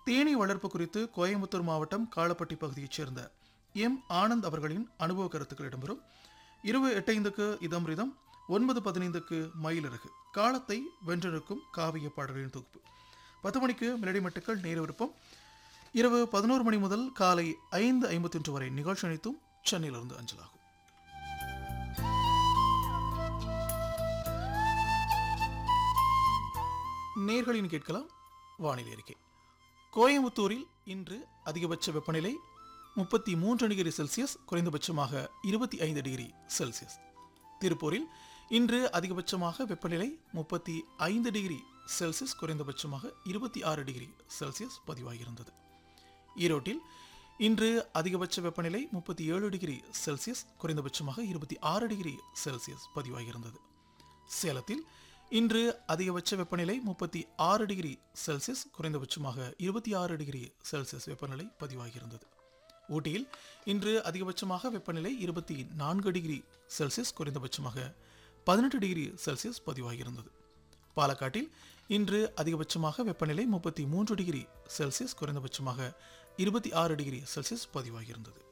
தேனீ வளர்ப்பு குறித்து கோயம்புத்தூர் மாவட்டம் காலப்பட்டி பகுதியைச் சேர்ந்த எம் ஆனந்த் அவர்களின் அனுபவ கருத்துக்கள் இடம்பெறும் இருபது எட்டைந்துக்கு இதம் ரிதம் ஒன்பது பதினைந்துக்கு மயிலிறகு காலத்தை வென்றெடுக்கும் காவிய பாடல்களின் தொகுப்பு பத்து மணிக்கு மெலடி மட்டுக்கள் நேர விருப்பம் இரவு பதினோரு மணி முதல் காலை ஐந்து ஐம்பத்தொன்று வரை நிகழ்ச்சி அனைத்தும் சென்னையிலிருந்து அஞ்சலாகும் நேர்களின் கேட்கலாம் வானிலை அறிக்கை கோயம்புத்தூரில் இன்று அதிகபட்ச வெப்பநிலை முப்பத்தி மூன்று டிகிரி செல்சியஸ் குறைந்தபட்சமாக இருபத்தி ஐந்து டிகிரி செல்சியஸ் திருப்பூரில் இன்று அதிகபட்சமாக வெப்பநிலை முப்பத்தி ஐந்து டிகிரி செல்சியஸ் குறைந்தபட்சமாக இருபத்தி ஆறு டிகிரி செல்சியஸ் பதிவாகியிருந்தது ஈரோட்டில் இன்று அதிகபட்ச வெப்பநிலை முப்பத்தி ஏழு டிகிரி செல்சியஸ் குறைந்தபட்சமாக இருபத்தி ஆறு டிகிரி செல்சியஸ் பதிவாகியிருந்தது சேலத்தில் இன்று அதிகபட்ச வெப்பநிலை முப்பத்தி ஆறு டிகிரி செல்சியஸ் குறைந்தபட்சமாக இருபத்தி ஆறு டிகிரி செல்சியஸ் வெப்பநிலை பதிவாகியிருந்தது ஊட்டியில் இன்று அதிகபட்சமாக வெப்பநிலை இருபத்தி நான்கு டிகிரி செல்சியஸ் குறைந்தபட்சமாக பதினெட்டு டிகிரி செல்சியஸ் பதிவாகியிருந்தது பாலக்காட்டில் இன்று அதிகபட்சமாக வெப்பநிலை முப்பத்தி மூன்று டிகிரி செல்சியஸ் குறைந்தபட்சமாக இருபத்தி ஆறு டிகிரி செல்சியஸ் பதிவாகியிருந்தது